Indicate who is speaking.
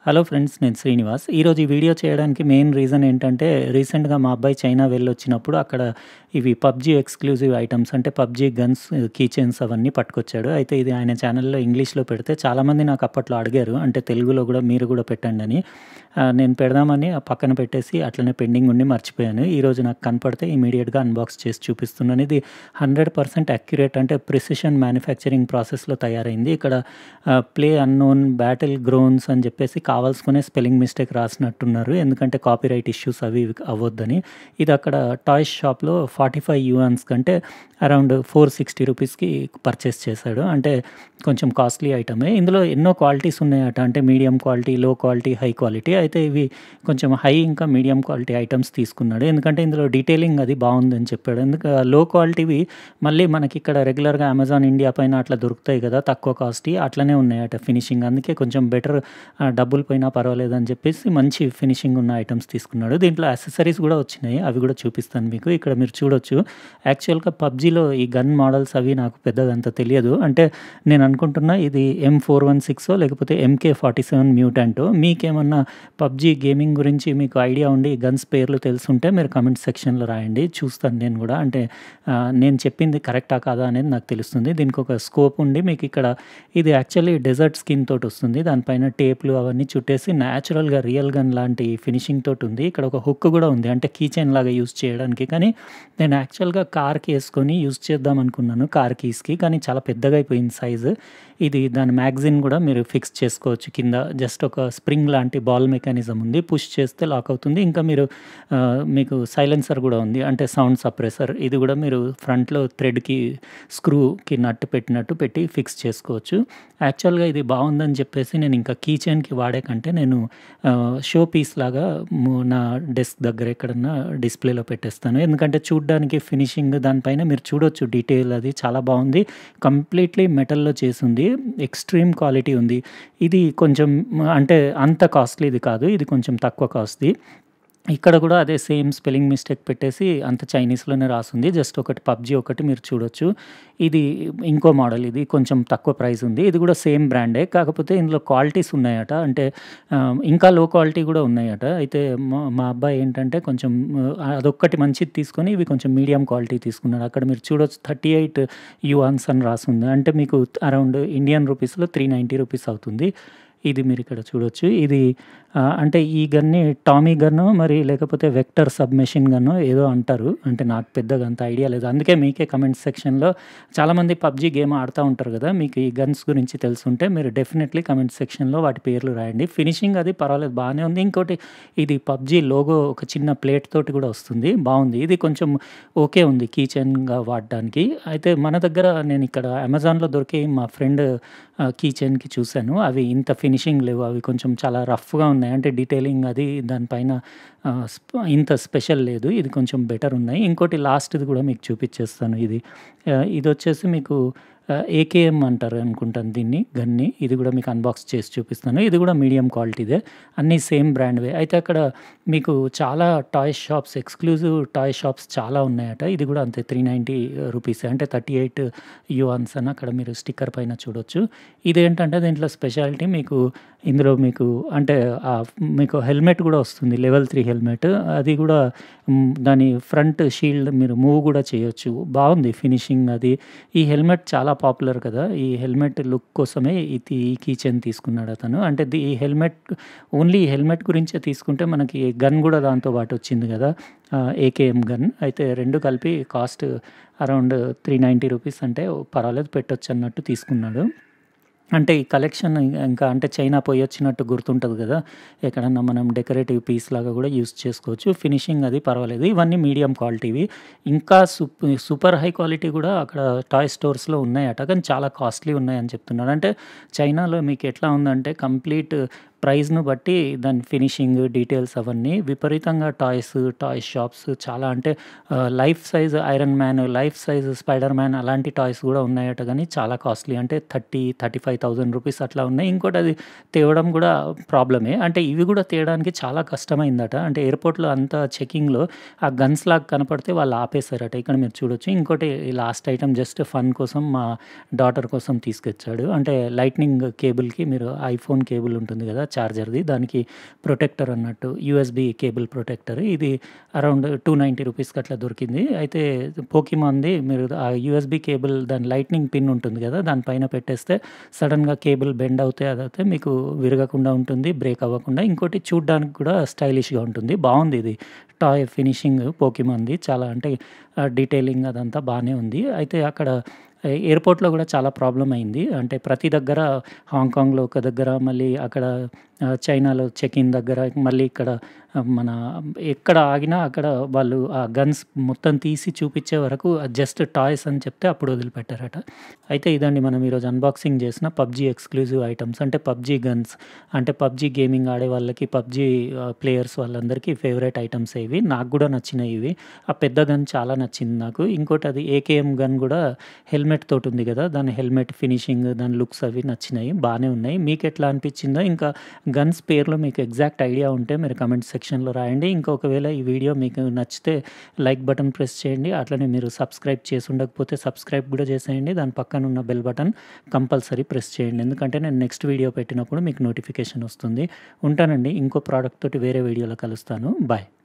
Speaker 1: Hello friends నేను శ్రీనివాస్. ఈరోజు ఈ వీడియో చేయడానికి మెయిన్ రీజన్ ఏంటంటే, రీసెంట్‌గా మా అబ్బాయి చైనా వెళ్ళొచ్చినప్పుడు అక్కడ ఇవి పబ్‌జీ ఎక్స్‌క్లూజివ్ ఐటెమ్స్ అంటే పబ్‌జీ గన్స్, కీ చైన్స్ అవన్నీ పట్టుకొచ్చాడు. అయితే ఇది ఆయన ఛానెల్‌లో ఇంగ్లీష్‌లో పెడితే చాలామంది నాకు అప్పట్లో అడిగారు. అంటే తెలుగులో గూడా మీరు గూడా పెట్టండని. ఆహ్, నేను పెడదామని పక్కన పెట్టేసి అట్లనే పెండింగ్ ఉండి మర్చిపోయాను. ఈరోజు నాకు కనపడితే ఇమ్మీడియేట్‌గా అన్బాక్స్ చేసి చూపిస్తున్నాను. ఇది 100% అక్యురేట్ అంటే ప్రిసిషన్ మ్యానుఫ్యాక్చరింగ్ ప్రాసెస్‌లో తయారైంది. ఇక్కడ ఆహ్, ప్లే అన్‌నోన్, బ్యాటిల్ గ్రౌండ్స్ అని చెప్పేసి కావాల్సుకునే స్పెల్లింగ్ మిస్టేక్ రాసినట్టున్నారు. ఎందుకంటే కాపీరైట్ ఇష్యూస్ అవి ఇవి అవ్వొద్దని. ఇది అక్కడ టాయ్స్ షాప్‌లో 45 యువాన్స్ కంటే అరౌండ్ 460 రూపీస్‌కి పర్చేస్ చేశాడు. అంటే కొంచెం కాస్ట్‌లీ ఐటమే. ఇందులో ఎన్నో క్వాలిటీస్ ఉన్నాయట. అంటే medium quality, low quality, high quality. అయితే ఇవి కొంచెం హై ఇంకా మీడియం క్వాలిటీ ఐటెమ్స్ తీసుకున్నాడు. ఎందుకంటే ఇందులో డీటెయిలింగ్ అది బావుందని చెప్పాడు. ఎందుక లో క్వాలిటీవి మళ్ళీ మనకిక్కడ రెగ్యులర్‌గా అమెజాన్ ఇండియా పైన అట్లా దొరుకుతాయి గదా! తక్కువ కాస్ట్‌యి అట్లనే ఉన్నాయట ఫినిషింగ్. అందుకే కొంచెం బెటర్ ఆహ్, డబ్బులు పోయినా పర్వాలేదని చెప్పేసి మంచి ఫినిషింగ్ ఉన్న ఐటెమ్స్ తీసుకున్నాడు. దీంట్లో యాక్సెసరీస్ గూడా వచ్చినాయి. అవి గూడా చూపిస్తాను మీకు. ఇక్కడ మీరు చూడొచ్చు. యాక్చువల్‌గా పబ్‌జీలో ఈ గన్ మోడల్స్ అవి నాకు పెద్దగా అంత తెలియదు. అంటే నేను అనుకుంటున్నా ఇది ఎం416ఓ లేకపోతే ఎంకే47 మ్యూటాంటో. మీకేమన్నా పబ్‌జీ గేమింగ్ గురించి మీకు ఐడియా ఉండి గన్స్ పేర్లు తెలిసుంటే మీరు కామెంట్ సెక్షన్‌లో రాయండి. చూస్తాను నేను గూడా. అంటే ఆహ్, నేను చెప్పింది కరెక్టా కాదా అనేది నాకు తెలుస్తుంది. దీనికొక స్కోప్ ఉండి మీకిక్కడ ఇది యాక్చువల్లీ డెజర్ట్ స్కిన్ తోటొస్తుంది. దానిపైన టేప్‌లు అవన్నీ చుట్టేసి న్యాచురల్‌గా రియల్ గన్ లాంటి ఫినిషింగ్ తోటుంది. ఇక్కడ ఒక హుక్ గూడా ఉంది. అంటే కీ చైన్ లాగా యూజ్ చేయడానికి. కానీ నేను యాక్చువల్‌గా కార్‌కి యేసుకొని యూజ్ చేద్దాం అనుకున్నాను. కార్ కీస్‌కి. కానీ చాలా పెద్దగా అయిపోయింది సైజు. ఇది దాని మ్యాగజిన్ గూడా మీరు ఫిక్స్ చేసుకోవచ్చు కింద. జస్ట్ ఒక స్ప్రింగ్ లాంటి బాల్ మెకానిజం ఉంది. పుష్ చేస్తే లాక్ అవుతుంది. ఇంకా మీరు ఆహ్, మీకు సైలెన్సర్ గూడా ఉంది. అంటే సౌండ్ సప్రెసర్. ఇది గూడా మీరు ఫ్రంట్‌లో థ్రెడ్‌కి స్క్రూకి నట్ పెట్టినట్టు పెట్టి ఫిక్స్ చేసుకోవచ్చు. యాక్చువల్‌గా ఇది బావుందని చెప్పేసి నేను ఇంకా కీ చైన్‌కి వాడే కంటే నేను ఆహ్, షో పీస్ లాగా ము నా డెస్క్ దగ్గర ఎక్కడన్నా డిస్‌ప్లేలో పెట్టేస్తాను. ఎందుకంటే చూడ్డానికి ఫినిషింగ్ దానిపైన మీరు చూడొచ్చు డీటెయిల్ అది చాలా బావుంది. కంప్లీట్‌లీ మెటల్‌లో చేసుంది. ఎక్స్‌ట్రీమ్ క్వాలిటీ ఉంది. ఇది కొంచెం అంటే అంత కాస్ట్‌లీది కాదు. ఇది కొంచెం తక్కువ కాస్ట్‌ది. ఇక్కడ గూడా అదే సేమ్ స్పెల్లింగ్ మిస్టేక్ పెట్టేసి అంత చైనీస్‌లోనే రాసుంది. జస్ట్ ఒకటి పబ్‌జీ ఒకటి మీరు చూడొచ్చు. ఇది ఇంకో మోడల్ ఇది కొంచెం తక్కువ ప్రైస్ ఉంది. ఇది గూడా సేమ్ బ్రాండే. కాకపోతే ఇందులో క్వాలిటీస్ ఉన్నాయట. అంటే ఆహ్, ఇంకా లో క్వాలిటీ గూడా ఉన్నాయట. అయితే మా మా అబ్బాయి ఏంటంటే కొంచెం ఆహ్, అదొక్కటి మంచిది తీసుకొని ఇవి కొంచెం మీడియం క్వాలిటీ తీసుకున్నాడు. అక్కడ మీరు చూడొచ్చు 38 యువాన్స్ అని రాసుంది. అంటే మీకు అరౌండ్ ఇండియన్ రూపీస్‌లో 390 రూపీస్ అవుతుంది. ఇది మీరిక్కడ చూడొచ్చు. ఇది ఆహ్, అంటే ఈ గన్‌ని టామీ గన్నో మరి లేకపోతే వెక్టర్ సబ్‌మెషిన్ గన్నో ఏదో అంటారు. అంటే నాకు పెద్దగా అంత ఐడియా లేదు. అందుకే మీకే కామెంట్ సెక్షన్‌లో చాలామంది పబ్‌జీ గేమ్ ఆడుతా ఉంటారు గదా! మీకు ఈ గన్స్ గురించి తెలిసుంటే మీరు డెఫినెట్‌లీ కామెంట్ సెక్షన్‌లో వాటి పేర్లు రాయండి. ఫినిషింగ్ అది పర్వాలేదు బానే ఉంది. ఇంకోటి ఇది పబ్‌జీ లోగో ఒక చిన్న ప్లేట్ తోటి గూడా వస్తుంది. బావుంది. ఇది కొంచెం ఓకే ఉంది కీ చైన్‌గా వాడడానికి. అయితే మన దగ్గర నేనిక్కడ అమెజాన్‌లో దొరికే మా ఫ్రెండ్ ఆహ్, కీ చైన్‌కి చూసాను. అవి ఇంత ఫినిషింగ్ లేవు. అవి కొంచెం చాలా రఫ్‌గా ఉన్నాయి. అంటే డీటెయిలింగ్ అది దానిపైన ఆహ్, స్ప్ ఇంత స్పెషల్ లేదు. ఇది కొంచెం బెటర్ ఉన్నాయి. ఇంకోటి లాస్ట్‌ది గూడా మీకు చూపిచ్చేస్తాను ఇది. ఆహ్, ఇదొచ్చేసి మీకు ఆహ్, ఏకేఎం అంటారు అనుకుంటాను దీన్ని గన్‌ని. ఇది గూడా మీకు అన్బాక్స్ చేసి చూపిస్తాను. ఇది గూడా మీడియం క్వాలిటీదే. అన్నీ సేమ్ బ్రాండ్‌వే. అయితే అక్కడ మీకు చాలా toys shops exclusive toy shops చాలా ఉన్నాయట. ఇది గూడా అంతే 390 రూపీసే. అంటే 38 యువాన్స్ అని అక్కడ మీరు స్టిక్కర్ పైన చూడొచ్చు. ఇదేంటంటే దీంట్లో స్పెషాలిటీ మీకు ఇందులో మీకు అంటే ఆహ్, మీకు హెల్మెట్ గూడా వస్తుంది. Level 3 helmet. అది గూడా హ్మ్, దాని ఫ్రంట్ షీల్డ్ మీరు మూవ్ గూడా చేయొచ్చు. బావుంది ఫినిషింగ్ అది. ఈ హెల్మెట్ చాలా పాపులర్ కదా! ఈ హెల్మెట్ లుక్ కోసమే ఇది ఈ కీ చైన్ తీసుకున్నాడతను. అంటే ది ఈ హెల్మెట్ ఓన్లీ ఈ హెల్మెట్ గురించే తీసుకుంటే మనకి గన్ గూడా దాంతో పాటు వచ్చింది గదా! ఆహ్, ఏకేఎం గన్. అయితే 2 కలిపి కాస్ట్ అరౌండ్ 390 రూపీస్ అంటే పర్వాలేదు పెట్టొచ్చన్నట్టు తీసుకున్నాడు. అంటే ఈ కలెక్షన్ ఇంకా అంటే చైనా పోయొచ్చినట్టు గుర్తుంటది గదా! ఎక్కడన్నా మనం డెకరేటివ్ పీస్ లాగా గూడా యూజ్ చేసుకోవచ్చు. ఫినిషింగ్ అది పర్వాలేదు. ఇవన్నీ మీడియం క్వాలిటీవి. ఇంకా సూప్ సూపర్ హై క్వాలిటీ గూడా అక్కడ టాయ్ స్టోర్స్‌లో ఉన్నాయట. కానీ చాలా కాస్ట్‌లీ ఉన్నాయని చెప్తున్నాడు. అంటే చైనాలో మీకు ఎట్లా ఉందంటే కంప్లీట్ ప్రైస్‌ను బట్టి దాని ఫినిషింగ్, డీటెయిల్స్ అవన్నీ విపరీతంగా టాయ్స్, టాయ్ షాప్స్ చాలా అంటే ఆహ్, life size Iron Man, life size Spider Man అలాంటి టాయ్స్ గూడా ఉన్నాయట గానీ చాలా కాస్ట్‌లీ. అంటే 30, 35,000 రూపీస్ అట్లా ఉన్నాయి. ఇంకోటి అది తేవడం గూడా ప్రాబ్లమే. అంటే ఇవి గూడా తేవడానికి చాలా కష్టమైందట. అంటే ఎయిర్‌పోర్ట్‌లో అంతా చెకింగ్‌లో ఆ గన్స్ లాగా కనపడితే వాళ్ళు ఆపేసారట. ఇక్కడ మీరు చూడొచ్చు. ఇంకోటి ఈ లాస్ట్ ఐటెమ్ జస్ట్ ఫన్ కోసం మా డాటర్ కోసం తీసుకొచ్చాడు. అంటే లైట్నింగ్ కేబుల్‌కి మీరు ఐఫోన్ కేబుల్ ఉంటుంది గదా! చార్జర్‌ది. దానికి ప్రొటెక్టర్ అన్నట్టు యూఎస్‌బీ కేబుల్ ప్రొటెక్టర్. ఇది అరౌండ్ రూ. 290కి అట్లా దొరికింది. అయితే పోకీమాన్‌ది మీరు ఆ యూఎస్‌బీ కేబుల్ దాని లైట్నింగ్ పిన్ ఉంటుంది గదా! దాని పైన పెట్టేస్తే సడెన్‌గా కేబుల్ బెండ్ అవుతే అదవుతే మీకు విరగకుండా ఉంటుంది. బ్రేక్ అవ్వకుండా. ఇంకోటి చూడ్డానికి కూడా స్టైలిష్‌గా ఉంటుంది. బావుంది ఇది. టాయ్ ఫినిషింగ్ పోకీమాన్‌ది చాలా అంటే ఆహ్, డీటెయిలింగ్ అదంతా బానే ఉంది. అయితే అక్కడ ఎ ఎయిర్‌పోర్ట్‌లో గూడా చాలా ప్రాబ్లమ్ అయింది. అంటే ప్రతి దగ్గర హాంకాంగ్‌లో ఒక దగ్గర మళ్ళీ అక్కడ ఆహ్, చైనాలో చెక్ ఇన్ దగ్గర మళ్ళీ ఇక్కడ ఆహ్, మన ఎక్కడ ఆగినా అక్కడ వాళ్ళు ఆ గన్స్ మొత్తం తీసి చూపిచ్చే వరకు జస్ట్ టాయ్స్ అని చెప్తే అప్పుడు వదిలిపెట్టారట. అయితే ఇదండి మనం ఈరోజు అన్బాక్సింగ్ చేసిన పబ్‌జీ ఎక్స్‌క్లూజివ్ ఐటెమ్స్ అంటే పబ్‌జీ గన్స్ అంటే పబ్‌జీ గేమింగ్ ఆడే వాళ్ళకి పబ్‌జీ ఆహ్, ప్లేయర్స్ వాళ్ళందరికీ ఫేవరెట్ ఐటెమ్సే ఇవి. నాకు గూడా నచ్చినాయి ఇవి. ఆ పెద్ద గన్ చాలా నచ్చింది నాకు. ఇంకోటి అది ఏకేఎం గన్ గూడా హెల్మెట్ తోటుంది గదా! దాని హెల్మెట్ ఫినిషింగ్ దాని లుక్స్ అవి నచ్చినాయి. బానే ఉన్నాయి. మీకెట్లా అనిపిచ్చిందో ఇంకా గన్స్ పేర్లు మీకు ఎగ్జాక్ట్ ఐడియా ఉంటే మీరు కామెంట్ సెక్షన్‌లో రాయండి. ఇంకా ఒకవేళ ఈ వీడియో మీకు నచ్చితే లైక్ బటన్ ప్రెస్ చేయండి. అట్లనే మీరు సబ్స్క్రైబ్ చేసుండకపోతే సబ్స్క్రైబ్ గూడా చేసేయండి. దాని పక్కనున్న బెల్ బటన్ కంపల్సరీ ప్రెస్ చేయండి. ఎందుకంటే నేను నెక్స్ట్ వీడియో పెట్టినప్పుడు మీకు నోటిఫికేషన్ వస్తుంది. ఉంటానండి. ఇంకో ప్రాడక్ట్ తోటి వేరే వీడియోలో కలుస్తాను. బాయ్.